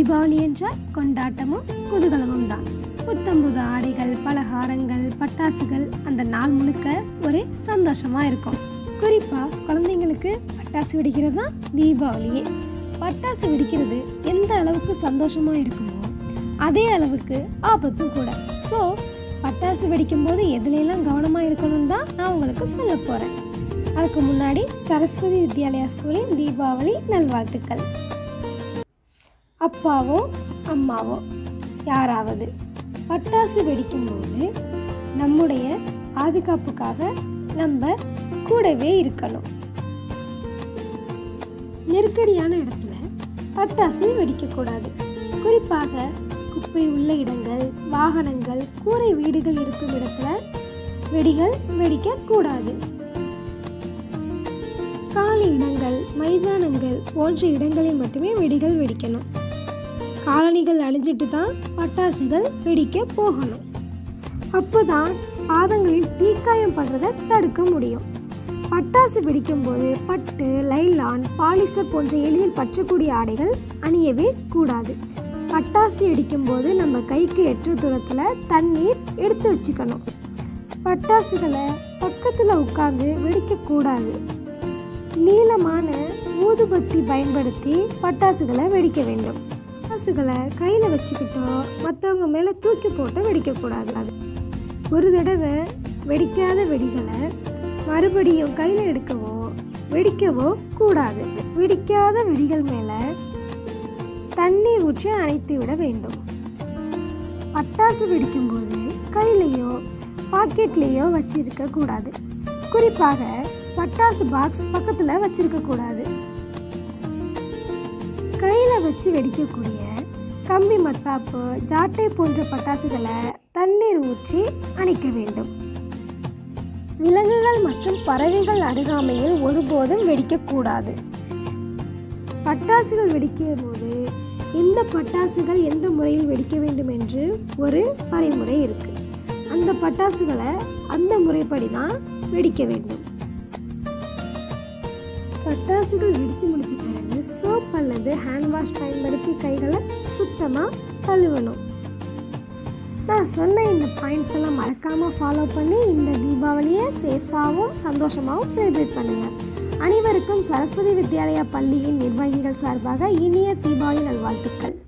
தீபாவளி என்றால் கொண்டாட்டமும் குதூகலமும் தான் புத்தம்புது ஆடைகள் பலகாரங்கள் பட்டாசுகள் அந்த நாள் முழுக்க ஒரே சந்தோஷமா இருக்கும் குறிப்பாக குழந்தைங்களுக்கு பட்டாசு வெடிக்கிறது தான் தீபாவளியே பட்டாசு வெடிக்கிறது எந்த அளவுக்கு சந்தோஷமா இருக்குமோ அதே அளவுக்கு ஆபத்தும் கூட ஸோ பட்டாசு வெடிக்கும்போது எதுலையெல்லாம் கவனமாக இருக்கணும்னு தான் நான் உங்களுக்கு சொல்ல போகிறேன் அதுக்கு முன்னாடி சரஸ்வதி வித்யாலயா ஸ்கூலின் தீபாவளி நல்வாழ்த்துக்கள் அப்பாவோ அம்மாவோ யாராவது பட்டாசு வெடிக்கும்போது நம்முடைய பாதுகாப்புக்காக நம்ம கூடவே இருக்கணும் நெருக்கடியான இடத்துல பட்டாசு வெடிக்கக்கூடாது குறிப்பாக குப்பை உள்ள இடங்கள் வாகனங்கள் கூரை வீடுகள் இருக்கும் இடத்துல வெடிகள் வெடிக்கக்கூடாது காலி இடங்கள் மைதானங்கள் போன்ற இடங்களில் மட்டுமே வெடிகள் வெடிக்கணும் காலணிகள் அணிஞ்சிட்டு தான் பட்டாசுகள் வெடிக்க போகணும் அப்போதான் பாதங்களில் தீக்காயம் படுறதை தடுக்க முடியும் பட்டாசு வெடிக்கும்போது பட்டு லைலான் பாலிஸ்டர் போன்ற எளிதில் பற்றக்கூடிய ஆடைகள் அணியவே கூடாது பட்டாசு வெடிக்கும்போது நம்ம கைக்கு எட்டு தூரத்தில் தண்ணீர் எடுத்து வச்சுக்கணும் பட்டாசுகளை பக்கத்தில் உட்கார்ந்து வெடிக்கக்கூடாது நீளமான ஊதுபத்தி பயன்படுத்தி பட்டாசுகளை வெடிக்க வேண்டும் பட்டாசுகளை கையில் வச்சுக்கிட்டோ மற்றவங்க மேலே தூக்கி போட்டு வெடிக்கக்கூடாது அது ஒரு தடவை வெடிக்காத வெடிகளை மறுபடியும் கையில் எடுக்கவோ வெடிக்கவோ கூடாது வெடிக்காத வெடிகள் மேலே தண்ணீர் ஊற்றி அணைத்து விட வேண்டும் பட்டாசு வெடிக்கும்போது கையிலையோ பாக்கெட்லேயோ வச்சிருக்க கூடாது குறிப்பாக பட்டாசு பாக்ஸ் பக்கத்தில் வச்சிருக்க கூடாது கையில் வச்சு வெடிக்கக்கூடிய கம்பி மத்தாப்பு ஜாட்டை போன்ற பட்டாசுகளை தண்ணீர் ஊற்றி அணைக்க வேண்டும் விலங்குகள் மற்றும் பறவைகள் அருகாமையில் ஒருபோதும் வெடிக்கக்கூடாது பட்டாசுகள் வெடிக்கும் போது இந்த பட்டாசுகள் எந்த முறையில் வெடிக்க வேண்டும் என்று ஒரு வரைமுறை இருக்கு அந்த பட்டாசுகளை அந்த முறைப்படி தான் வெடிக்க வேண்டும் பட்டாசுகள் வெடித்து முடிச்ச பிறகு சோப் அல்லது ஹேண்ட் வாஷ் பயன்படுத்தி கைகளை சுத்தமாக கழுவணும் நான் சொன்ன இந்த பாயிண்ட்ஸ் எல்லாம் மறக்காமல் ஃபாலோ பண்ணி இந்த தீபாவளியை சேஃபாகவும் சந்தோஷமாகவும் செலிப்ரேட் பண்ணுங்கள் அனைவருக்கும் சரஸ்வதி வித்யாலயா பள்ளியின் நிர்வாகிகள் சார்பாக இனிய தீபாவளி நல்வாழ்த்துக்கள்